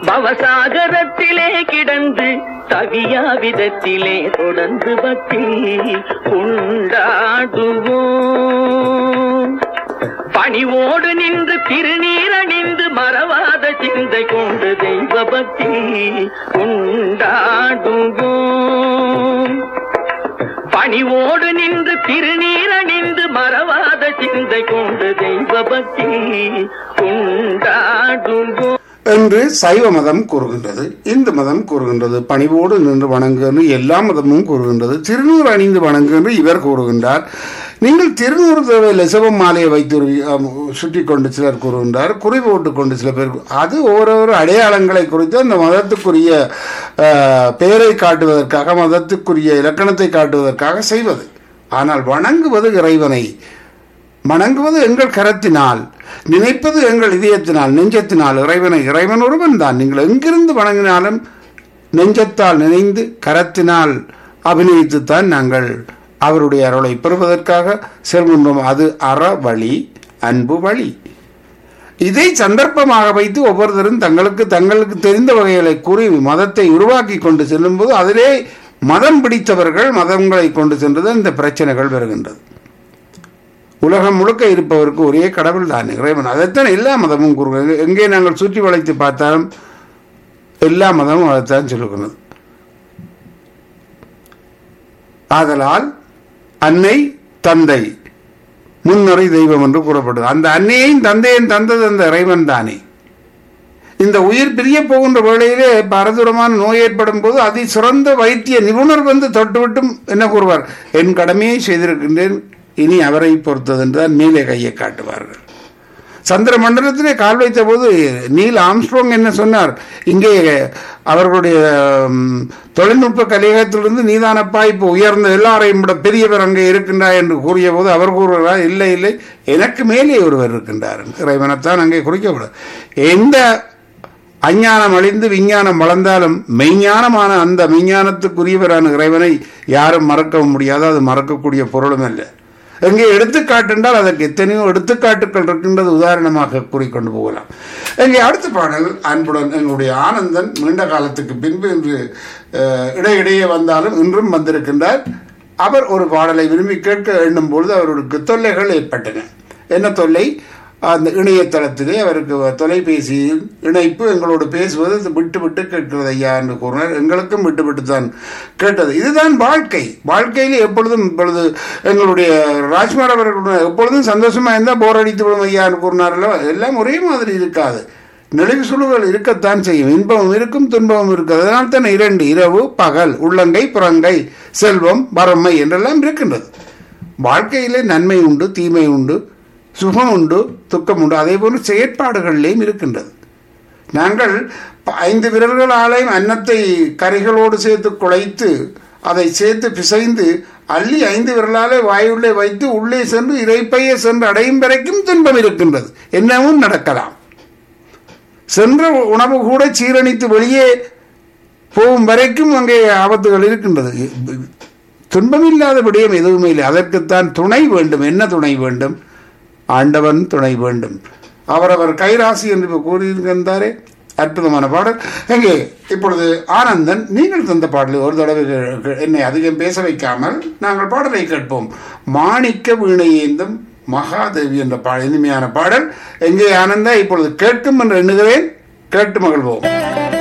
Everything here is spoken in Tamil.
பவசாகரத்திலே கிடந்து தவியா விதத்திலே தொடர்ந்து பக்தி கொண்டாடுவோம் பணிவோடு நின்று திருநீரணிந்து மறவாத சிந்தை கொண்டு தெய்வ பக்தி கொண்டாடுவோம் பணிவோடு நின்று திருநீரணிந்து மறவாத சிந்தை கொண்டு தெய்வ பக்தி கொண்டாடுவோம் என்று சைவ மதம் கூறுகின்றது இந்து மதம் கூறுகின்றது பணிவோடு நின்று வணங்கு என்று எல்லா மதமும் கூறுகின்றது திருநூறு அணிந்து வணங்கு என்று இவர் கூறுகின்றார் நீங்கள் திருநூறு தேவையில்லை சிவம் மாலையை வைத்து சுற்றி கொண்டு சிலர் கூறுகின்றார் குறி போட்டு கொண்டு சில பேர் கூ- அது ஓரொரு அடையாளங்களை குறித்து அந்த மதத்துக்குரிய அஹ், பெயரை காட்டுவதற்காக மதத்துக்குரிய இலக்கணத்தை காட்டுவதற்காக செய்வது ஆனால் வணங்குவது இறைவனை வணங்குவது எங்கள் கரத்தினால் நினைப்பது எங்கள் இதயத்தினால் நெஞ்சத்தினால் இறைவனை இறைவன் ஒருவன் தான் நீங்கள் எங்கிருந்து வணங்கினாலும் நெஞ்சத்தால் நினைந்து கரத்தினால் அபிநயித்துத்தான் நாங்கள் அவருடைய அருளை பெறுவதற்காக செல்கின்றோம் அது அற வழி அன்பு வழி இதை சந்தர்ப்பமாக வைத்து ஒவ்வொருத்தரும் தங்களுக்கு தங்களுக்கு தெரிந்த வகைகளை கூறி மதத்தை உருவாக்கி கொண்டு செல்லும்போது அதிலே மதம் பிடித்தவர்கள் மதங்களை கொண்டு சென்றது இந்த பிரச்சனைகள் வருகின்றது உலகம் முழுக்க இருப்பவருக்கு ஒரே கடவுள் தான் இறைவன் அதைத்தான் எல்லா மதமும் கூறுகிறது எங்கே நாங்கள் சுற்றி வளைத்து பார்த்தாலும் எல்லா மதமும் அதைத்தான் சொல்லுகிறது ஆதலால் அன்னை தந்தை முன்னுரை தெய்வம் என்று கூறப்படுது அந்த அன்னையையும் தந்தையும் தந்தது அந்த இறைவன் தானே இந்த உயிர் பிரிய போகின்ற வேளையிலே பரதுரமான நோய் ஏற்படும் போது அதி சிறந்த வைத்திய நிபுணர் வந்து தொட்டுவிட்டும் என்ன கூறுவார் என் கடமையை செய்திருக்கின்றேன் இனி அவரை பொறுத்தது என்றுதான் மேலே கையை காட்டுவார்கள் சந்திர மண்டலத்திலே கால் வைத்த போது நீல் ஆம்ஸ்ட்ரோங் என்ன சொன்னார் இங்கே அவர்களுடைய ம், தொழில்நுட்ப கலையகத்திலிருந்து நீதானப்பா இப்போ உயர்ந்த எல்லாரையும் விட பெரியவர் அங்கே இருக்கின்றார் என்று கூறிய போது அவர் கூறுகிறார் இல்லை இல்லை எனக்கு மேலே ஒருவர் இருக்கின்றார் இறைவனைத்தான் அங்கே குறிக்கப்படும் எந்த அஞ்ஞானம் அழிந்து விஞ்ஞானம் வளர்ந்தாலும் மெய்ஞானமான அந்த மெய்ஞானத்துக்குரியவரான இறைவனை யாரும் மறக்கவும் முடியாது அது மறக்கக்கூடிய பொருளும் இல்லை எங்கே எடுத்துக்காட்டுண்டால் அதற்கு எத்தனையோ எடுத்துக்காட்டுகள் இருக்கின்றது உதாரணமாக கூறிக்கொண்டு போகலாம் எங்கே அடுத்த பாடல் அன்புடன் எங்களுடைய ஆனந்தன் நீண்ட காலத்துக்கு பின்பு இன்று அஹ், இடையிடையே வந்தாலும் இன்றும் வந்திருக்கின்றார் அவர் ஒரு பாடலை விரும்பி கேட்க எண்ணும் பொழுது அவருக்கு தொல்லைகள் ஏற்பட்டன என்ன தொல்லை அந்த இணையதளத்திலே அவருக்கு தொலைபேசி இணைப்பு எங்களோடு பேசுவது அது விட்டு விட்டு கேட்கிறது ஐயா என்று கூறினார் எங்களுக்கும் விட்டு விட்டு தான் கேட்டது இதுதான் வாழ்க்கை வாழ்க்கையில் எப்பொழுதும் இப்பொழுது எங்களுடைய ராஜ்குமார் அவர்கள் எப்பொழுதும் சந்தோஷமா இருந்தால் போர் அடித்து விடும் ஐயா என்று கூறினார்களோ எல்லாம் ஒரே மாதிரி இருக்காது நெளிவு சுழுகள் இருக்கத்தான் செய்யும் இன்பமும் இருக்கும் துன்பமும் இருக்குது அதனால் தான் இரண்டு இரவு பகல் உள்ளங்கை புறங்கை செல்வம் வறுமை என்றெல்லாம் இருக்கின்றது வாழ்க்கையிலே நன்மை உண்டு தீமை உண்டு சுகம் உண்டு துக்கம் உண்டு அதே போன்று செயற்பாடுகளிலேயும் இருக்கின்றது நாங்கள் ப- ஐந்து விரல்களாலையும் அன்னத்தை கரைகளோடு சேர்த்து குழைத்து அதை சேர்த்து பிசைந்து அள்ளி ஐந்து விரலாலே வாயுள்ளே வைத்து உள்ளே சென்று இறைப்பையை சென்று அடையும் வரைக்கும் துன்பம் இருக்கின்றது என்னவும் நடக்கலாம் சென்ற உணவு கூட சீரணித்து வெளியே போகும் வரைக்கும் அங்கே ஆபத்துகள் இருக்கின்றது துன்பமில்லாத விடயம் எதுவுமே இல்லை அதற்குத்தான் துணை வேண்டும் என்ன துணை வேண்டும் ஆண்டவன் துணை வேண்டும் அவரவர் கைராசி என்று இப்ப கூறியிருக்கின்றாரே அற்புதமான பாடல் எங்கே இப்பொழுது ஆனந்தன் நீங்கள் தந்த பாடலை ஒரு தடவை கே- கே- என்னை அதிகம் பேச வைக்காமல் நாங்கள் பாடலை கேட்போம் மாணிக்க வீணை ஏந்தும் மகாதேவி என்ற பாடல் இனிமையான பாடல் எங்கே ஆனந்தா இப்பொழுது கேட்கும் என்று எண்ணுகிறேன் கேட்டு மகிழ்வோம்